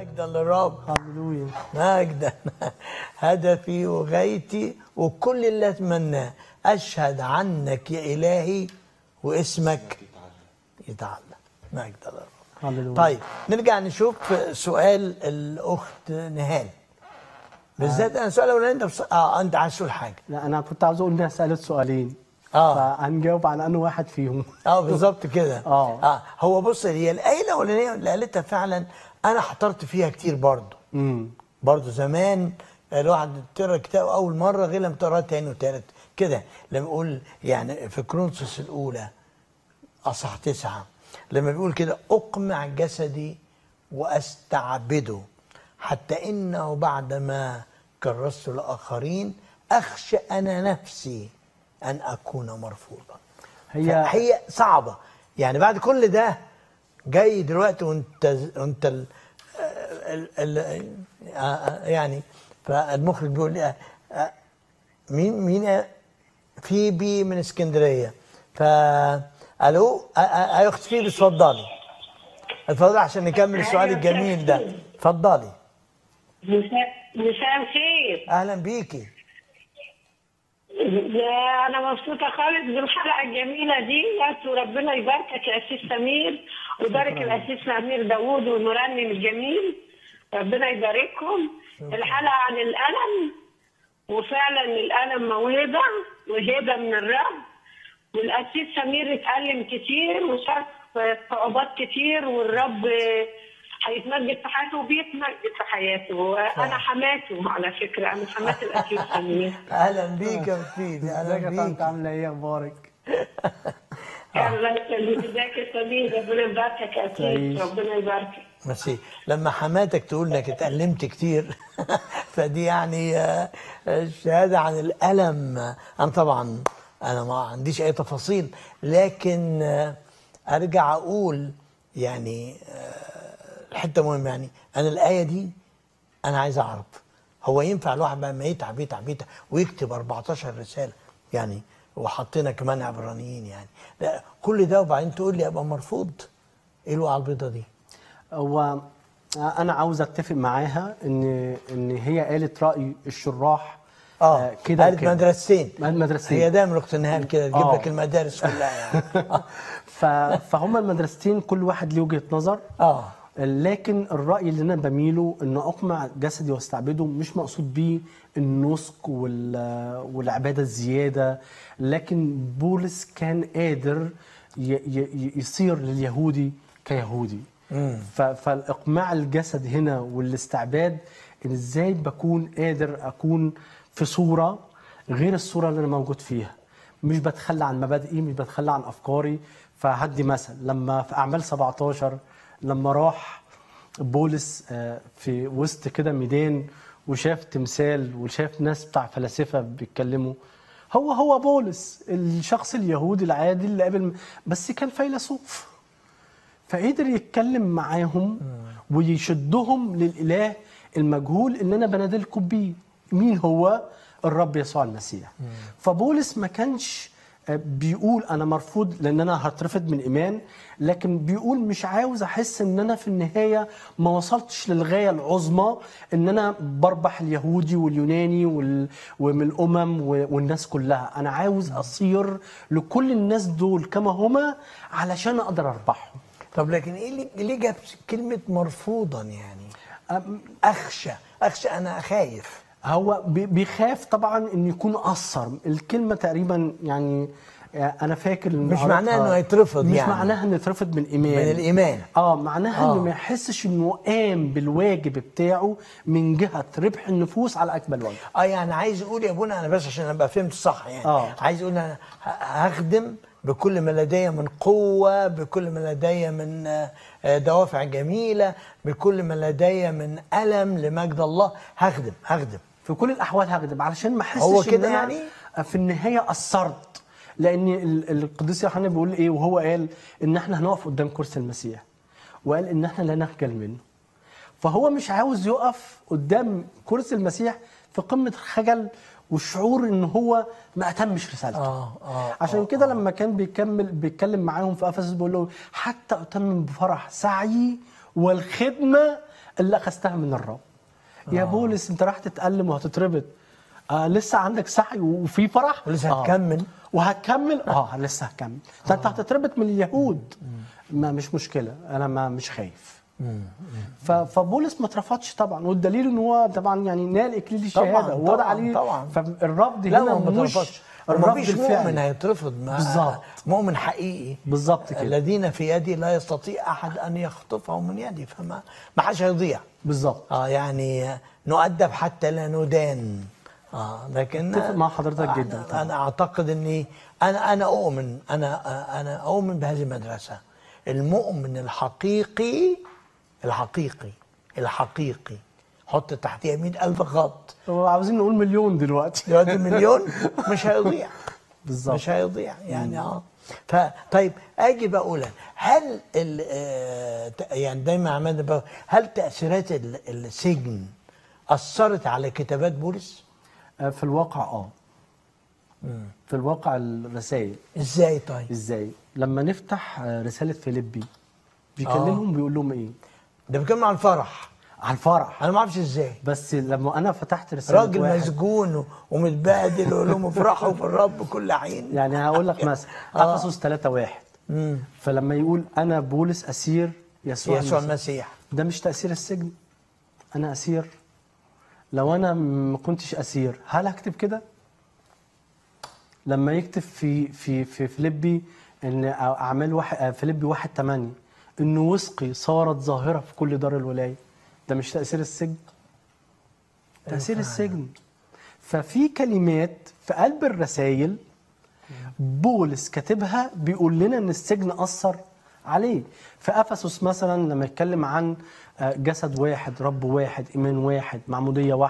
مجدا للرب هللويا مجدا هدفي وغايتي وكل اللي اتمناه اشهد عنك يا الهي واسمك يتعلم مجدا للرب هللويا طيب نرجع نشوف سؤال الاخت نهال بالذات انا السؤال الاولاني انت بص... اه انت عايز تقول حاجه لا انا كنت عاوز اقول انها سالت سؤالين آه. فهنجاوب على انه واحد فيهم اه بالظبط كده آه. اه هو بص هي الايه الاولانيه اللي قالتها فعلا انا حضرت فيها كتير برضه امم برضه زمان الواحد تقرا كتاب اول مره غير لما تقراه تاني وتالت كده لما يقول يعني في كرونسوس الاولى اصح تسعه لما بيقول كده اقمع جسدي واستعبده حتى انه بعدما كرست الاخرين اخشى انا نفسي ان اكون مرفوضا هي هي صعبه يعني بعد كل ده جاي دلوقتي وانت وانت ال ال ال آه، يعني فالمخرج بيقول لي آه، آه، مين مين آه، فيبي من اسكندريه ف الو آه، آه، يا اخت فيبي اتفضلي اتفضلي عشان نكمل السؤال الجميل ده اتفضلي مساء مساء الخير اهلا بيكي يا انا مبسوطه خالص بالحلقه الجميله دي وربنا يباركك يا اسيس سمير ويبارك الاسيس امير داوود والمرنم الجميل ربنا يباركهم الحلقه عن الالم وفعلا الالم موهبه وهبه من الرب والاسيس سمير اتألم كتير وشاف صعوبات كتير والرب هيتمجد في حياته وبيتمجد في حياته وانا حماته على فكره انا حمات الاسيس سمير اهلا بيك يا أخت فيبي اهلا ازيك يا طنط بيك عامله ايه اخبارك؟ الله يخليك ازيك يا سمير ربنا يباركك يا تعيش. اسيس ربنا يباركك ميرسي لما حماتك تقول انك اتألمت كتير فدي يعني آه، آه، شهادة عن الألم أنا طبعا أنا ما عنديش أي تفاصيل لكن آه، أرجع أقول يعني آه، حتة مهمة يعني أنا الآية دي أنا عايز أعرف هو ينفع الواحد بقى ما يتعب يتعب يتعب ويكتب 14 رسالة يعني وحطينا كمان عبرانيين يعني لا كل ده وبعدين تقول لي أبقى مرفوض إيه الوقعة البيضة دي؟ هو انا عاوز اتفق معاها ان ان هي قالت راي الشراح اه كده قالت وكده. مدرستين مدرستين. هي دايما اخت نهال كده تجيب آه. لك المدارس كلها يعني اه ف... فهم المدرستين كل واحد ليه وجهه نظر اه لكن الراي اللي انا بميله ان اقمع جسدي واستعبده مش مقصود بيه النسك وال... والعباده الزياده لكن بولس كان قادر ي... ي... يصير لليهودي كيهودي ف... فالاقماع الجسد هنا والاستعباد ان ازاي بكون قادر اكون في صوره غير الصوره اللي انا موجود فيها مش بتخلى عن مبادئي مش بتخلى عن افكاري فهدي مثل لما في اعمال 17 لما راح بولس آه، في وسط كده ميدان وشاف تمثال وشاف ناس بتاع فلاسفه بيتكلموا هو هو بولس الشخص اليهودي العادي اللي قابل بس كان فيلسوف فقدر يتكلم معاهم ويشدهم للاله المجهول اللي انا بنادلكم بيه مين هو الرب يسوع المسيح فبولس ما كانش آه، بيقول انا مرفوض لان انا هترفض من ايمان لكن بيقول مش عاوز احس ان انا في النهايه ما وصلتش للغايه العظمى ان انا بربح اليهودي واليوناني وال... ومن الامم و- والناس كلها انا عاوز اصير لكل الناس دول كما هما علشان اقدر اربحهم طب لكن ايه اللي ليه جاب كلمه مرفوضا يعني أم- اخشى اخشى انا خايف هو بي- بيخاف طبعا ان يكون قصر الكلمه تقريبا يعني آه، انا فاكر إن مش قريتها- معناها إنه هيترفض مش يعني. معناها انه يترفض من ايمان من الإيمان. اه معناها آه. انه ما يحسش انه قام بالواجب بتاعه من جهه ربح النفوس على اكمل وجه اه يعني عايز يقول يا ابونا انا بس عشان ابقى فهمت صح يعني آه. عايز يقول انا ه- هخدم بكل ما لدي من قوه بكل ما لدي من آه، آه، دوافع جميله بكل ما لدي من الم لمجد الله هخدم هخدم في كل الاحوال هكذب علشان ما احسش هو إن كده أنا يعني؟ في النهايه قصرت لان ال- القديس يوحنا بيقول ايه وهو قال ان احنا هنقف قدام كرسي المسيح وقال ان احنا لا نخجل منه فهو مش عاوز يقف قدام كرسي المسيح في قمه الخجل والشعور ان هو ما اتمش رسالته آه، آه، عشان كده لما كان بيكمل بيتكلم معاهم في افسس بيقول له حتى اتمم بفرح سعيي والخدمه اللي اخذتها من الرب يا بولس انت راح تتألم وهتتربط آه لسه عندك سعي وفي فرح ولسه آه. هتكمل وهتكمل اه لسه هكمل ده انت هتتربط من اليهود ما مش مشكله انا ما مش خايف ف- فبولس ما اترفضش طبعا والدليل ان هو طبعا يعني نال اكليل الشهاده طبعاً، ووضع طبعاً، عليه طبعاً. فالرفض لا هنا هو ما مش ترفضش الرفض مفيش مؤمن الفعلي هيترفض ما بالظبط. مؤمن حقيقي بالظبط كده الذين في يدي لا يستطيع احد ان يخطفه من يدي فما ما حدش هيضيع بالظبط اه يعني نؤدب حتى لا ندان اه لكن اتفق مع حضرتك جدا أنا, طبعاً. انا اعتقد اني انا انا اؤمن انا انا اؤمن بهذه المدرسه المؤمن الحقيقي الحقيقي الحقيقي حط تحتيها مئة ألف خط هو عاوزين نقول مليون دلوقتي دلوقتي مليون مش هيضيع بالظبط مش هيضيع يعني اه فطيب اجي بقول هل ال آه، ت- يعني دايما عمال بقول هل تاثيرات ال- السجن اثرت على كتابات بولس؟ آه، في الواقع اه في الواقع الرسائل ازاي طيب؟ ازاي لما نفتح آه، رساله فيليبي بيكلمهم بيقول لهم ايه ده بيتكلم عن الفرح عن الفرح انا ما اعرفش ازاي بس لما انا فتحت رساله راجل واحد مسجون و- ومتبهدل ويقول لهم افرحوا في الرب كل حين يعني هقول لك مثلا آه. افسس 3 واحد مم. فلما يقول انا بولس اسير يسوع, يسوع المسيح المسيح ده مش تاثير السجن انا اسير لو انا ما كنتش اسير هل هكتب كده لما يكتب في في في فيليبي ان اعمال واحد فيليبي واحد 8 انه وثقي صارت ظاهره في كل دار الولايه ده مش تاثير السجن تاثير السجن ففي كلمات في قلب الرسائل بولس كاتبها بيقول لنا ان السجن اثر عليه في افسس مثلا لما يتكلم عن آه، جسد واحد رب واحد ايمان واحد معموديه واحده